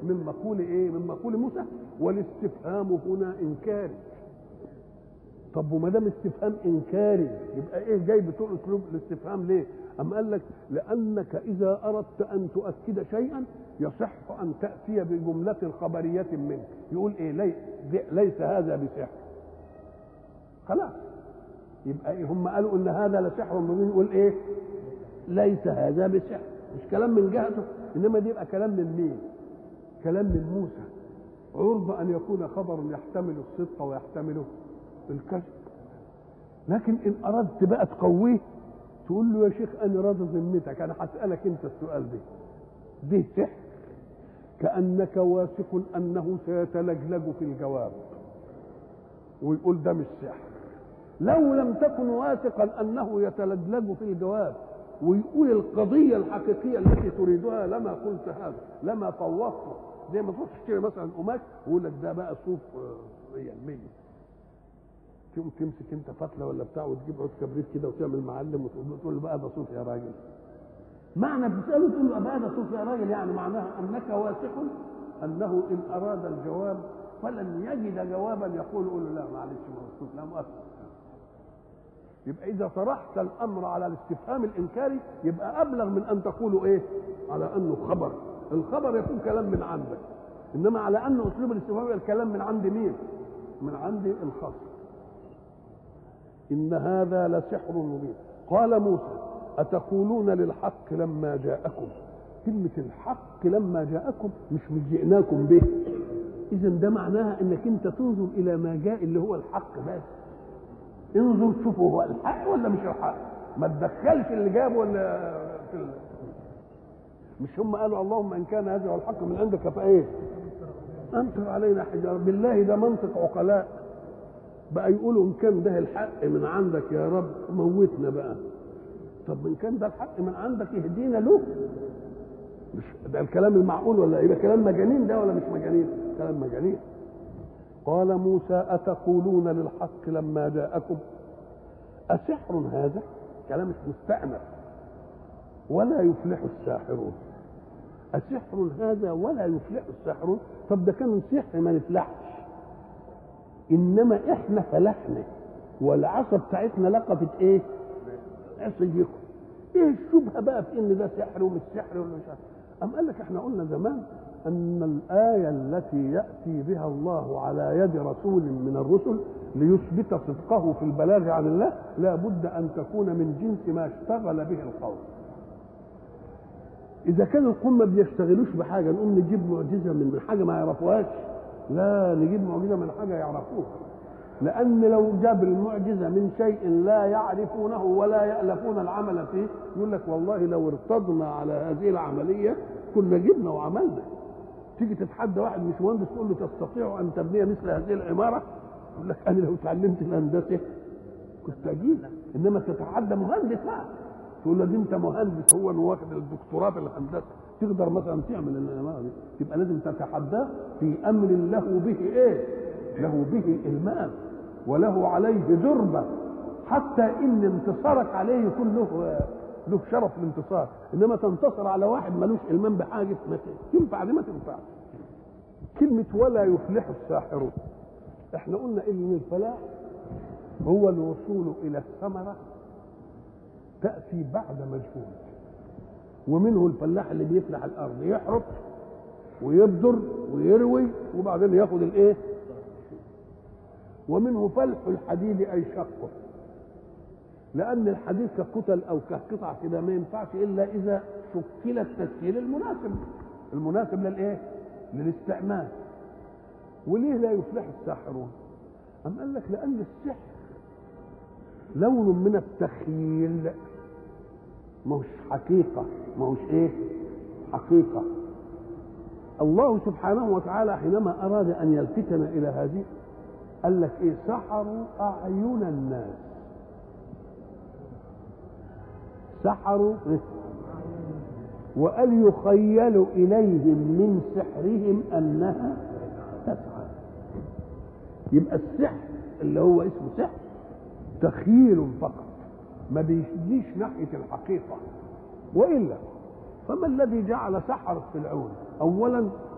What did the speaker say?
من مقول ايه من مقول موسى والاستفهام هنا انكاري طب وما دام استفهام انكاري يبقى ايه جاي بتقول اسلوب الاستفهام ليه؟ أم قال لك لأنك إذا أردت أن تؤكد شيئا يصح أن تأتي بجملة خبرية منك يقول إيه لي ليس هذا بسحر خلاص يبقى إيه هم قالوا إن هذا لسحر مبين يقول إيه ليس هذا بسحر مش كلام من جهته إنما دي يبقى كلام من مين كلام من موسى عرض أن يكون خبر يحتمل الصدق ويحتمل الكذب لكن إن أردت بقى تقويه تقول له يا شيخ انا راضي ذمتك انا هسالك انت السؤال ده ده سحر كانك واثق انه سيتلجلج في الجواب ويقول ده مش سحر لو لم تكن واثقا انه يتلجلج في الجواب ويقول القضيه الحقيقيه التي تريدها لما قلت هذا لما فوضته زي ما تروح تشتري مثلا قماش ويقول لك ده بقى صوف 100% تقوم تمسك انت فتله ولا بتاع وتجيب عود كبريت كده وتعمل معلم وتقول له بقى ده صوف يا راجل معنى بتساله تقول له بقى ده صوف يا راجل يعني معناها انك واثق انه ان اراد الجواب فلن يجد جوابا يقول قول له لا معلش ما هو الصوف لا مؤثر يبقى اذا طرحت الامر على الاستفهام الانكاري يبقى ابلغ من ان تقول ايه على انه خبر الخبر يكون كلام من عندك انما على ان اسلوب الاستفهام الكلام من عند مين من عند الخصم إن هذا لسحر مبين قال موسى أتقولون للحق لما جاءكم كلمة الحق لما جاءكم مش مش جئناكم به إذا ده معناها إنك أنت تنظر إلى ما جاء اللي هو الحق بس انظر شوفوا هو الحق ولا مش الحق ما تدخلش اللي جابه ولا في ال... مش هم قالوا اللهم ان كان هذا هو الحق من عندك فايه امطر علينا حجاره بالله ده منطق عقلاء بقى يقولوا ان كان ده الحق من عندك يا رب موتنا بقى طب ان كان ده الحق من عندك اهدينا له مش ده الكلام المعقول ولا يبقى كلام مجانين ده ولا مش مجانين كلام مجانين قال موسى اتقولون للحق لما جاءكم اسحر هذا كلام مستأنف ولا يفلح الساحرون أسحر هذا ولا يفلح الساحرون طب ده كان سحر ما نفلحش انما احنا فلحنا والعصا بتاعتنا لقفت ايه؟ عصيكم ايه الشبهه بقى في ان ده سحر ومش سحر ولا مش عارف أم قال لك احنا قلنا زمان ان الايه التي ياتي بها الله على يد رسول من الرسل ليثبت صدقه في البلاغ عن الله لا بد ان تكون من جنس ما اشتغل به القوم اذا كان القوم ما بيشتغلوش بحاجه نقوم نجيب معجزه من حاجه ما يعرفوهاش لا نجيب معجزه من حاجه يعرفوها لان لو جاب المعجزه من شيء لا يعرفونه ولا يالفون العمل فيه يقول لك والله لو ارتضنا على هذه العمليه كنا جبنا وعملنا تيجي تتحدى واحد مش مهندس تقول له تستطيع ان تبني مثل هذه العماره يقول لك انا لو اتعلمت الهندسه كنت اجيب انما تتحدى مهندس بقى تقول له دي انت مهندس هو واخد الدكتوراه في الهندسه تقدر مثلا تعمل العماره دي يبقى لازم تتحداه في امر له به ايه؟ له به المام وله عليه ذربه حتى ان انتصارك عليه يكون له له شرف الانتصار انما تنتصر على واحد ملوش المام بحاجه ما تنفع دي ما تنفعش كلمه ولا يفلح الساحرون احنا قلنا ان الفلاح هو الوصول الى الثمره تاتي بعد مجهود ومنه الفلاح اللي بيفلح الارض يحرث ويبذر ويروي وبعدين ياخد الايه ومنه فلح الحديد اي شقه لان الحديد ككتل او كقطع كده ما ينفعش الا اذا شكل التسهيل المناسب المناسب للايه للاستعمال وليه لا يفلح الساحرون أم قال لك لأن السحر لون من التخيل ما هوش حقيقة ما هوش إيه حقيقة الله سبحانه وتعالى حينما أراد أن يلفتنا إلى هذه قال لك إيه سحروا أعين الناس سحروا إيه؟ وقال يخيل إليهم من سحرهم أنها تسعى يبقى السحر اللي هو اسمه سحر تخيل فقط ما بيجيش ناحية الحقيقة وإلا فما الذي جعل سحر فرعون أولا